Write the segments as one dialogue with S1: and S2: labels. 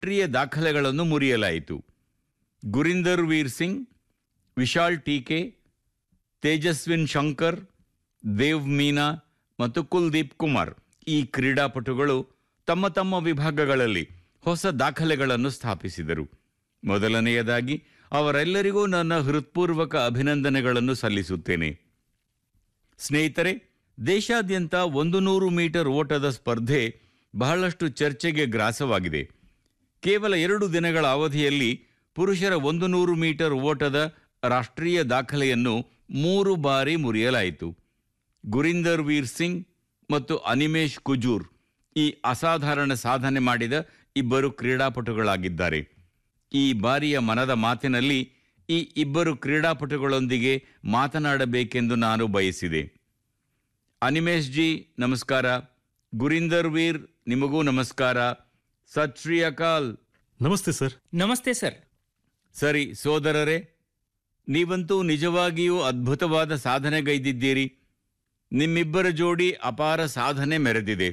S1: ರಾಷ್ಟ್ರೀಯ ದಾಖಲೆಗಳನ್ನು ಮುರಿಯಲಾಯಿತು ಗುರಿಂದರ್ ವೀರ್ ಸಿಂಗ್ ವಿಶಾಲ್ ಟೀಕೆ ತೇಜಸ್ವಿನ್ ಶಂಕರ್ ದೇವ್ ಮೀನಾ ಮತ್ತು ಕುಲ್ದೀಪ್ ಕುಮಾರ್ ಈ ಕ್ರೀಡಾಪಟುಗಳು ತಮ್ಮ ತಮ್ಮ ವಿಭಾಗಗಳಲ್ಲಿ ಹೊಸ ದಾಖಲೆಗಳನ್ನು ಸ್ಥಾಪಿಸಿದರು ಮೊದಲನೆಯದಾಗಿ ಅವರೆಲ್ಲರಿಗೂ ನನ್ನ ಹೃತ್ಪೂರ್ವಕ ಅಭಿನಂದನೆಗಳನ್ನು ಸಲ್ಲಿಸುತ್ತೇನೆ ಸ್ನೇಹಿತರೆ ದೇಶಾದ್ಯಂತ ಒಂದು ನೂರು ಮೀಟರ್ ಓಟದ ಸ್ಪರ್ಧೆ ಬಹಳಷ್ಟು ಚರ್ಚೆಗೆ ಗ್ರಾಸವಾಗಿದೆ ಕೇವಲ ಎರಡು ದಿನಗಳ ಅವಧಿಯಲ್ಲಿ ಪುರುಷರ ಒಂದು ನೂರು ಮೀಟರ್ ಓಟದ ರಾಷ್ಟ್ರೀಯ ದಾಖಲೆಯನ್ನು ಮೂರು ಬಾರಿ ಮುರಿಯಲಾಯಿತು ಗುರಿಂದರ್ ವೀರ್ ಸಿಂಗ್ ಮತ್ತು ಅನಿಮೇಶ್ ಕುಜೂರ್ ಈ ಅಸಾಧಾರಣ ಸಾಧನೆ ಮಾಡಿದ ಇಬ್ಬರು ಕ್ರೀಡಾಪಟುಗಳಾಗಿದ್ದಾರೆ ಈ ಬಾರಿಯ ಮನದ ಮಾತಿನಲ್ಲಿ ಈ ಇಬ್ಬರು ಕ್ರೀಡಾಪಟುಗಳೊಂದಿಗೆ ಮಾತನಾಡಬೇಕೆಂದು ನಾನು ಬಯಸಿದೆ ಅನಿಮೇಶ್ ಜಿ ನಮಸ್ಕಾರ ಗುರಿಂದರ್ ವೀರ್ ನಿಮಗೂ ನಮಸ್ಕಾರ ಸತ್ ಶ್ರೀ ಅಕಾಲ್
S2: ನಮಸ್ತೆ ಸರ್
S3: ನಮಸ್ತೆ ಸರ್
S1: ಸರಿ ಸೋದರರೇ ನೀವಂತೂ ನಿಜವಾಗಿಯೂ ಅದ್ಭುತವಾದ ಸಾಧನೆಗೈದಿದ್ದೀರಿ ನಿಮ್ಮಿಬ್ಬರ ಜೋಡಿ ಅಪಾರ ಸಾಧನೆ ಮೆರೆದಿದೆ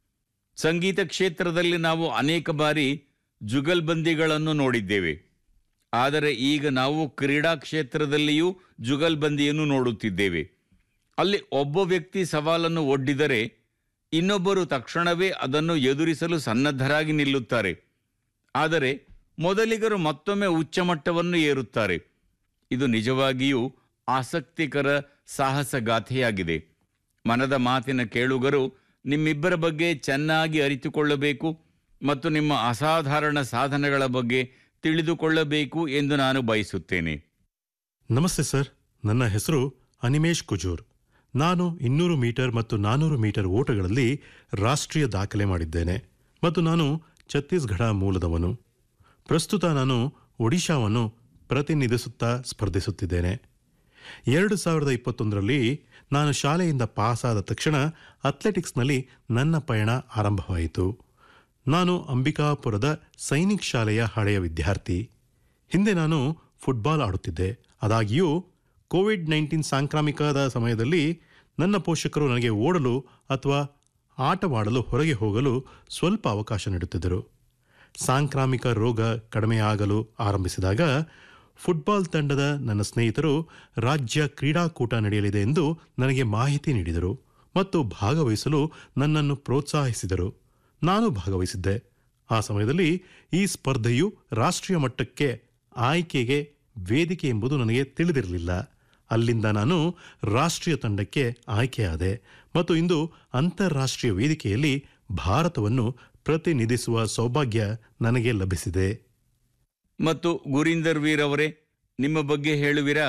S1: ಸಂಗೀತ ಕ್ಷೇತ್ರದಲ್ಲಿ ನಾವು ಅನೇಕ ಬಾರಿ ಜುಗಲ್ಬಂದಿಗಳನ್ನು ನೋಡಿದ್ದೇವೆ ಆದರೆ ಈಗ ನಾವು ಕ್ರೀಡಾ ಕ್ಷೇತ್ರದಲ್ಲಿಯೂ ಜುಗಲ್ಬಂದಿಯನ್ನು ನೋಡುತ್ತಿದ್ದೇವೆ ಅಲ್ಲಿ ಒಬ್ಬ ವ್ಯಕ್ತಿ ಸವಾಲನ್ನು ಒಡ್ಡಿದರೆ ಇನ್ನೊಬ್ಬರು ತಕ್ಷಣವೇ ಅದನ್ನು ಎದುರಿಸಲು ಸನ್ನದ್ಧರಾಗಿ ನಿಲ್ಲುತ್ತಾರೆ ಆದರೆ ಮೊದಲಿಗರು ಮತ್ತೊಮ್ಮೆ ಉಚ್ಚಮಟ್ಟವನ್ನು ಏರುತ್ತಾರೆ ಇದು ನಿಜವಾಗಿಯೂ ಆಸಕ್ತಿಕರ ಸಾಹಸಗಾಥೆಯಾಗಿದೆ ಮನದ ಮಾತಿನ ಕೇಳುಗರು ನಿಮ್ಮಿಬ್ಬರ ಬಗ್ಗೆ ಚೆನ್ನಾಗಿ ಅರಿತುಕೊಳ್ಳಬೇಕು ಮತ್ತು ನಿಮ್ಮ ಅಸಾಧಾರಣ ಸಾಧನೆಗಳ ಬಗ್ಗೆ ತಿಳಿದುಕೊಳ್ಳಬೇಕು ಎಂದು ನಾನು ಬಯಸುತ್ತೇನೆ
S2: ನಮಸ್ತೆ ಸರ್ ನನ್ನ ಹೆಸರು ಅನಿಮೇಶ್ ಕುಜೂರ್ ನಾನು ಇನ್ನೂರು ಮೀಟರ್ ಮತ್ತು ನಾನೂರು ಮೀಟರ್ ಓಟಗಳಲ್ಲಿ ರಾಷ್ಟ್ರೀಯ ದಾಖಲೆ ಮಾಡಿದ್ದೇನೆ ಮತ್ತು ನಾನು ಛತ್ತೀಸ್ಗಢ ಮೂಲದವನು ಪ್ರಸ್ತುತ ನಾನು ಒಡಿಶಾವನ್ನು ಪ್ರತಿನಿಧಿಸುತ್ತಾ ಸ್ಪರ್ಧಿಸುತ್ತಿದ್ದೇನೆ ಎರಡು ಸಾವಿರದ ಇಪ್ಪತ್ತೊಂದರಲ್ಲಿ ನಾನು ಶಾಲೆಯಿಂದ ಪಾಸಾದ ತಕ್ಷಣ ಅಥ್ಲೆಟಿಕ್ಸ್ನಲ್ಲಿ ನನ್ನ ಪಯಣ ಆರಂಭವಾಯಿತು ನಾನು ಅಂಬಿಕಾಪುರದ ಸೈನಿಕ್ ಶಾಲೆಯ ಹಳೆಯ ವಿದ್ಯಾರ್ಥಿ ಹಿಂದೆ ನಾನು ಫುಟ್ಬಾಲ್ ಆಡುತ್ತಿದ್ದೆ ಆದಾಗ್ಯೂ ಕೋವಿಡ್ ನೈನ್ಟೀನ್ ಸಾಂಕ್ರಾಮಿಕದ ಸಮಯದಲ್ಲಿ ನನ್ನ ಪೋಷಕರು ನನಗೆ ಓಡಲು ಅಥವಾ ಆಟವಾಡಲು ಹೊರಗೆ ಹೋಗಲು ಸ್ವಲ್ಪ ಅವಕಾಶ ನೀಡುತ್ತಿದ್ದರು ಸಾಂಕ್ರಾಮಿಕ ರೋಗ ಕಡಿಮೆಯಾಗಲು ಆರಂಭಿಸಿದಾಗ ಫುಟ್ಬಾಲ್ ತಂಡದ ನನ್ನ ಸ್ನೇಹಿತರು ರಾಜ್ಯ ಕ್ರೀಡಾಕೂಟ ನಡೆಯಲಿದೆ ಎಂದು ನನಗೆ ಮಾಹಿತಿ ನೀಡಿದರು ಮತ್ತು ಭಾಗವಹಿಸಲು ನನ್ನನ್ನು ಪ್ರೋತ್ಸಾಹಿಸಿದರು ನಾನು ಭಾಗವಹಿಸಿದ್ದೆ ಆ ಸಮಯದಲ್ಲಿ ಈ ಸ್ಪರ್ಧೆಯು ರಾಷ್ಟ್ರೀಯ ಮಟ್ಟಕ್ಕೆ ಆಯ್ಕೆಗೆ ವೇದಿಕೆ ಎಂಬುದು ನನಗೆ ತಿಳಿದಿರಲಿಲ್ಲ ಅಲ್ಲಿಂದ ನಾನು ರಾಷ್ಟ್ರೀಯ ತಂಡಕ್ಕೆ ಆಯ್ಕೆಯಾದೆ ಮತ್ತು ಇಂದು ಅಂತಾರಾಷ್ಟ್ರೀಯ ವೇದಿಕೆಯಲ್ಲಿ ಭಾರತವನ್ನು ಪ್ರತಿನಿಧಿಸುವ ಸೌಭಾಗ್ಯ ನನಗೆ ಲಭಿಸಿದೆ
S1: ಮತ್ತು ಗುರೀಂದರ್ ವೀರ್ ಅವರೇ ನಿಮ್ಮ ಬಗ್ಗೆ ಹೇಳುವಿರಾ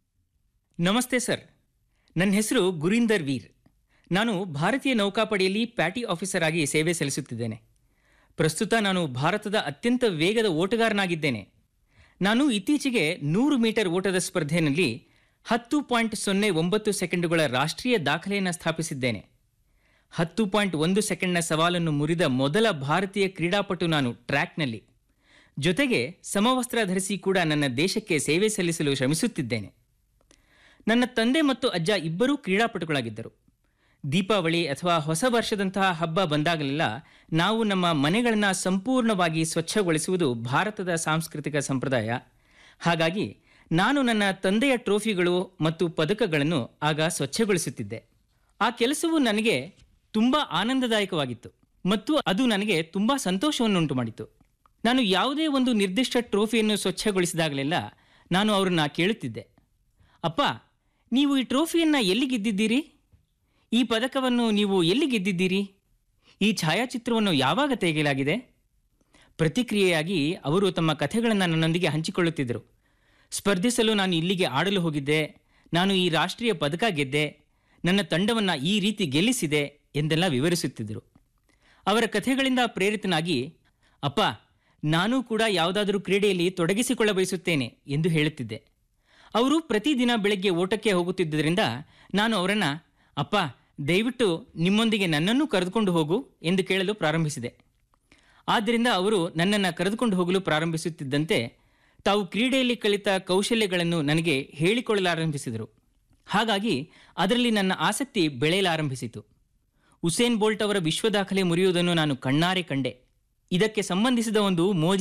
S3: ನಮಸ್ತೆ ಸರ್ ನನ್ನ ಹೆಸರು ಗುರೀಂದರ್ ವೀರ್ ನಾನು ಭಾರತೀಯ ನೌಕಾಪಡೆಯಲ್ಲಿ ಪ್ಯಾಟಿ ಆಫೀಸರ್ ಆಗಿ ಸೇವೆ ಸಲ್ಲಿಸುತ್ತಿದ್ದೇನೆ ಪ್ರಸ್ತುತ ನಾನು ಭಾರತದ ಅತ್ಯಂತ ವೇಗದ ಓಟಗಾರನಾಗಿದ್ದೇನೆ ನಾನು ಇತ್ತೀಚೆಗೆ ನೂರು ಮೀಟರ್ ಓಟದ ಸ್ಪರ್ಧೆಯಲ್ಲಿ ಹತ್ತು ಪಾಯಿಂಟ್ ಸೊನ್ನೆ ಒಂಬತ್ತು ಸೆಕೆಂಡುಗಳ ರಾಷ್ಟ್ರೀಯ ದಾಖಲೆಯನ್ನು ಸ್ಥಾಪಿಸಿದ್ದೇನೆ ಹತ್ತು ಪಾಯಿಂಟ್ ಒಂದು ಸೆಕೆಂಡ್ನ ಸವಾಲನ್ನು ಮುರಿದ ಮೊದಲ ಭಾರತೀಯ ಕ್ರೀಡಾಪಟು ನಾನು ಟ್ರ್ಯಾಕ್ನಲ್ಲಿ ಜೊತೆಗೆ ಸಮವಸ್ತ್ರ ಧರಿಸಿ ಕೂಡ ನನ್ನ ದೇಶಕ್ಕೆ ಸೇವೆ ಸಲ್ಲಿಸಲು ಶ್ರಮಿಸುತ್ತಿದ್ದೇನೆ ನನ್ನ ತಂದೆ ಮತ್ತು ಅಜ್ಜ ಇಬ್ಬರೂ ಕ್ರೀಡಾಪಟುಗಳಾಗಿದ್ದರು ದೀಪಾವಳಿ ಅಥವಾ ಹೊಸ ವರ್ಷದಂತಹ ಹಬ್ಬ ಬಂದಾಗಲೆಲ್ಲ ನಾವು ನಮ್ಮ ಮನೆಗಳನ್ನು ಸಂಪೂರ್ಣವಾಗಿ ಸ್ವಚ್ಛಗೊಳಿಸುವುದು ಭಾರತದ ಸಾಂಸ್ಕೃತಿಕ ಸಂಪ್ರದಾಯ ಹಾಗಾಗಿ ನಾನು ನನ್ನ ತಂದೆಯ ಟ್ರೋಫಿಗಳು ಮತ್ತು ಪದಕಗಳನ್ನು ಆಗ ಸ್ವಚ್ಛಗೊಳಿಸುತ್ತಿದ್ದೆ ಆ ಕೆಲಸವು ನನಗೆ ತುಂಬ ಆನಂದದಾಯಕವಾಗಿತ್ತು ಮತ್ತು ಅದು ನನಗೆ ತುಂಬ ಸಂತೋಷವನ್ನುಂಟು ಮಾಡಿತು ನಾನು ಯಾವುದೇ ಒಂದು ನಿರ್ದಿಷ್ಟ ಟ್ರೋಫಿಯನ್ನು ಸ್ವಚ್ಛಗೊಳಿಸಿದಾಗಲೆಲ್ಲ ನಾನು ಅವರನ್ನ ಕೇಳುತ್ತಿದ್ದೆ ಅಪ್ಪ ನೀವು ಈ ಟ್ರೋಫಿಯನ್ನು ಎಲ್ಲಿ ಗೆದ್ದಿದ್ದೀರಿ ಈ ಪದಕವನ್ನು ನೀವು ಎಲ್ಲಿ ಗೆದ್ದಿದ್ದೀರಿ ಈ ಛಾಯಾಚಿತ್ರವನ್ನು ಯಾವಾಗ ತೆಗೆಯಲಾಗಿದೆ ಪ್ರತಿಕ್ರಿಯೆಯಾಗಿ ಅವರು ತಮ್ಮ ಕಥೆಗಳನ್ನು ನನ್ನೊಂದಿಗೆ ಹಂಚಿಕೊಳ್ಳುತ್ತಿದ್ದರು ಸ್ಪರ್ಧಿಸಲು ನಾನು ಇಲ್ಲಿಗೆ ಆಡಲು ಹೋಗಿದ್ದೆ ನಾನು ಈ ರಾಷ್ಟ್ರೀಯ ಪದಕ ಗೆದ್ದೆ ನನ್ನ ತಂಡವನ್ನು ಈ ರೀತಿ ಗೆಲ್ಲಿಸಿದೆ ಎಂದೆಲ್ಲ ವಿವರಿಸುತ್ತಿದ್ದರು ಅವರ ಕಥೆಗಳಿಂದ ಪ್ರೇರಿತನಾಗಿ ಅಪ್ಪ ನಾನೂ ಕೂಡ ಯಾವುದಾದರೂ ಕ್ರೀಡೆಯಲ್ಲಿ ತೊಡಗಿಸಿಕೊಳ್ಳ ಬಯಸುತ್ತೇನೆ ಎಂದು ಹೇಳುತ್ತಿದ್ದೆ ಅವರು ಪ್ರತಿದಿನ ಬೆಳಗ್ಗೆ ಓಟಕ್ಕೆ ಹೋಗುತ್ತಿದ್ದರಿಂದ ನಾನು ಅವರನ್ನು ಅಪ್ಪ ದಯವಿಟ್ಟು ನಿಮ್ಮೊಂದಿಗೆ ನನ್ನನ್ನು ಕರೆದುಕೊಂಡು ಹೋಗು ಎಂದು ಕೇಳಲು ಪ್ರಾರಂಭಿಸಿದೆ ಆದ್ದರಿಂದ ಅವರು ನನ್ನನ್ನು ಕರೆದುಕೊಂಡು ಹೋಗಲು ಪ್ರಾರಂಭಿಸುತ್ತಿದ್ದಂತೆ ತಾವು ಕ್ರೀಡೆಯಲ್ಲಿ ಕಲಿತ ಕೌಶಲ್ಯಗಳನ್ನು ನನಗೆ ಹೇಳಿಕೊಳ್ಳಲಾರಂಭಿಸಿದರು ಹಾಗಾಗಿ ಅದರಲ್ಲಿ ನನ್ನ ಆಸಕ್ತಿ ಬೆಳೆಯಲಾರಂಭಿಸಿತು ಉಸೇನ್ ಬೋಲ್ಟ್ ಅವರ ವಿಶ್ವ ದಾಖಲೆ ಮುರಿಯುವುದನ್ನು ನಾನು ಕಣ್ಣಾರೆ ಕಂಡೆ ಇದಕ್ಕೆ ಸಂಬಂಧಿಸಿದ ಒಂದು ಮೋಜಿ